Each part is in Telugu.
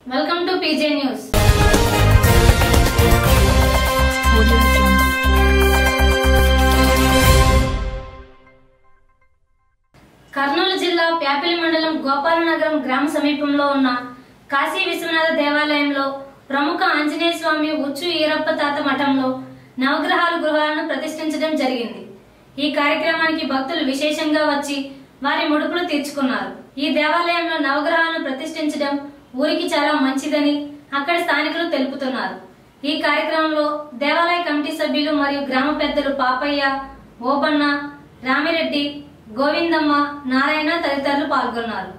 Welcome to PJ news Kurnool జిల్లా ప్యాపిలి మండలం గోపాలనగరం గ్రామ సమీపంలో ఉన్న కాశీ విశ్వనాథ దేవాలయంలో ప్రముఖ ఆంజనేయ స్వామి ఉచ్చు ఈరప్ప తాత మఠంలో నవగ్రహాల గృహాలను ప్రతిష్ఠించడం జరిగింది ఈ కార్యక్రమానికి భక్తులు విశేషంగా వచ్చి వారి ముడుపులు తీర్చుకున్నారు ఈ దేవాలయంలో నవగ్రహాలను ప్రతిష్ఠించడం ఊరికి చాలా మంచిదని అక్కడి స్థానికులు తెలుపుతున్నారు ఈ కార్యక్రమంలో దేవాలయ కమిటీ సభ్యులు మరియు గ్రామ పెద్దలు పాపయ్య ఓబన్న రామిరెడ్డి గోవిందమ్మ నారాయణ తదితరులు పాల్గొన్నారు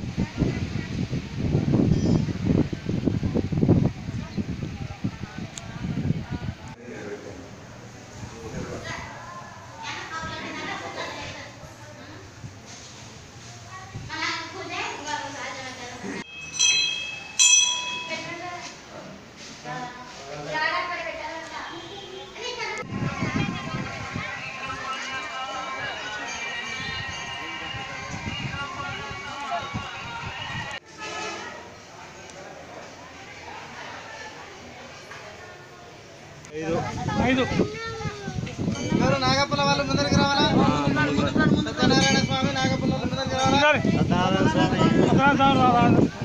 ఎవరు నాగప్పల వాళ్ళు ముందరికి రావాలా సత్యనారాయణ స్వామి నాగప్పల వాళ్ళు ముందరికి రావాలా సత్యనారాయణ స్వామి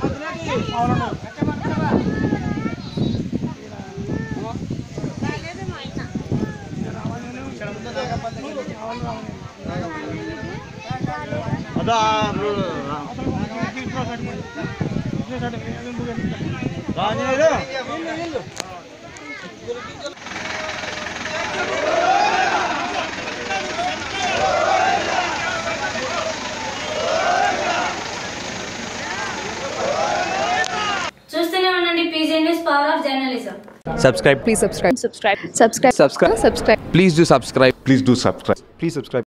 అదా రాజు చూస్తూనే ఉండండి PJ news power of journalism subscribe Please subscribe. Subscribe. Subscribe. Subscribe. Subscribe. please do subscribe Please do subscribe. please subscribe